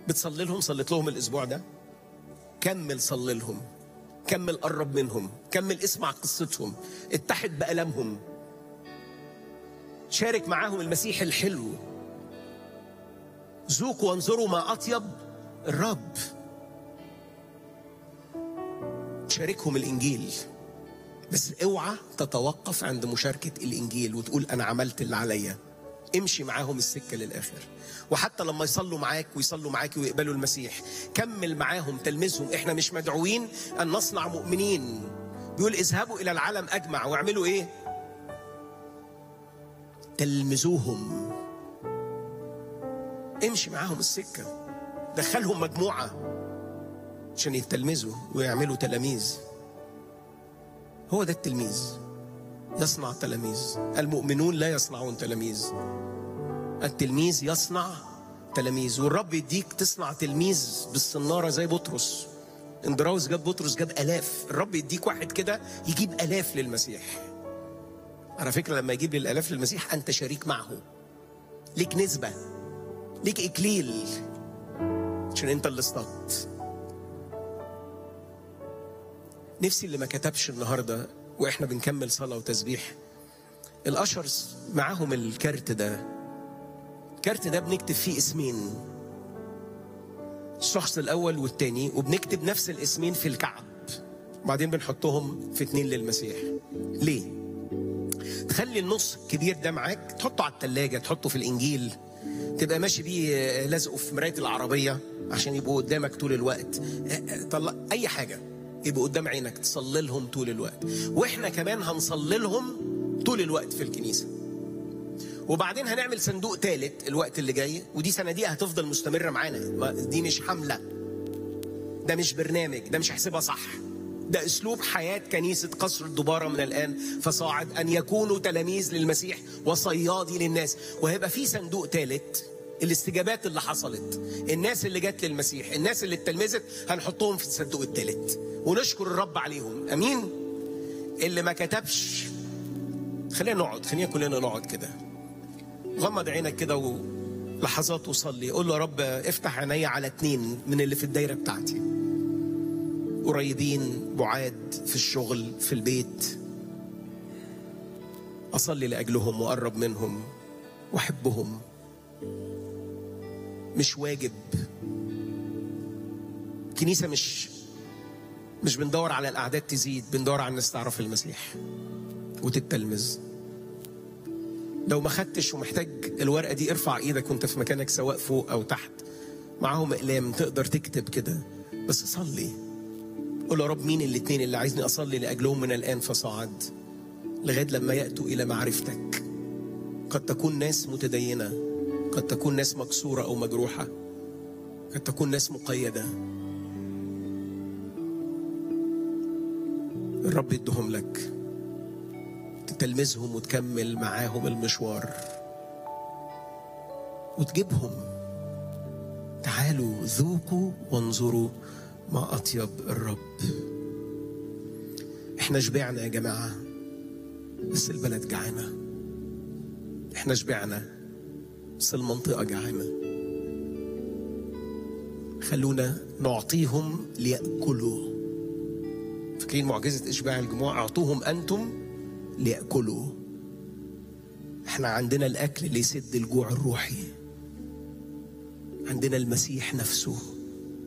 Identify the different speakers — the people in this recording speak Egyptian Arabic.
Speaker 1: بتصلي لهم صليت لهم الاسبوع ده كمل صلي لهم كمل قرب منهم كمل اسمع قصتهم اتحد بألمهم شارك معاهم المسيح الحلو ذوقوا وانظروا ما أطيب الرب شاركهم الإنجيل بس اوعى تتوقف عند مشاركة الإنجيل وتقول أنا عملت اللي عليا امشي معاهم السكة للآخر وحتى لما يصلوا معاك ويصلوا معاك ويقبلوا المسيح كمل معاهم تلمذهم احنا مش مدعوين أن نصنع مؤمنين بيقول اذهبوا إلى العالم أجمع واعملوا إيه تلمذوهم امشي معاهم السكة دخلهم مجموعة عشان يتلمذوا ويعملوا تلاميذ هو ده التلميذ يصنع تلاميذ المؤمنون لا يصنعون تلاميذ التلميذ يصنع تلاميذ والرب يديك تصنع تلميذ بالصنارة زي بطرس اندراوس جاب بطرس جاب آلاف الرب يديك واحد كده يجيب آلاف للمسيح على فكرة لما يجيب للآلاف للمسيح أنت شريك معه ليك نسبة ليك إكليل عشان أنت اللي اصطدت نفسي اللي ما كتبش النهارده واحنا بنكمل صلاه وتسبيح الاشرز معاهم الكارت ده الكارت ده بنكتب فيه اسمين الشخص الاول والتاني وبنكتب نفس الاسمين في الكعب وبعدين بنحطهم في اتنين للمسيح ليه تخلي النص الكبير ده معاك تحطه على التلاجة تحطه في الانجيل تبقى ماشي بيه لازقه في مرايه العربيه عشان يبقوا قدامك طول الوقت طلع اي حاجه يبقوا قدام عينك تصلي لهم طول الوقت واحنا كمان هنصلي لهم طول الوقت في الكنيسه وبعدين هنعمل صندوق ثالث الوقت اللي جاي ودي صناديق هتفضل مستمره معانا دي مش حمله ده مش برنامج ده مش هحسبها صح ده اسلوب حياه كنيسه قصر الدباره من الان فصاعد ان يكونوا تلاميذ للمسيح وصيادي للناس وهيبقى في صندوق ثالث الاستجابات اللي حصلت الناس اللي جت للمسيح الناس اللي اتلمذت هنحطهم في الصندوق الثالث ونشكر الرب عليهم امين اللي ما كتبش خلينا نقعد خلينا كلنا نقعد كده غمض عينك كده ولحظات وصلي قول له يا رب افتح عيني على اتنين من اللي في الدايره بتاعتي قريبين بعاد في الشغل في البيت اصلي لاجلهم واقرب منهم واحبهم مش واجب كنيسة مش مش بندور على الأعداد تزيد بندور على الناس تعرف المسيح وتتلمذ لو ما خدتش ومحتاج الورقة دي ارفع ايدك وانت في مكانك سواء فوق أو تحت معاهم أقلام تقدر تكتب كده بس صلي قول يا رب مين الاتنين اللي عايزني أصلي لأجلهم من الآن فصاعد لغاية لما يأتوا إلى معرفتك قد تكون ناس متدينه قد تكون ناس مكسورة أو مجروحة قد تكون ناس مقيدة الرب يدهم لك تتلمذهم وتكمل معاهم المشوار وتجيبهم تعالوا ذوقوا وانظروا ما أطيب الرب احنا شبعنا يا جماعة بس البلد جعانة احنا شبعنا بس المنطقة جعانة خلونا نعطيهم ليأكلوا فاكرين معجزة إشباع الجموع أعطوهم أنتم ليأكلوا احنا عندنا الأكل اللي يسد الجوع الروحي عندنا المسيح نفسه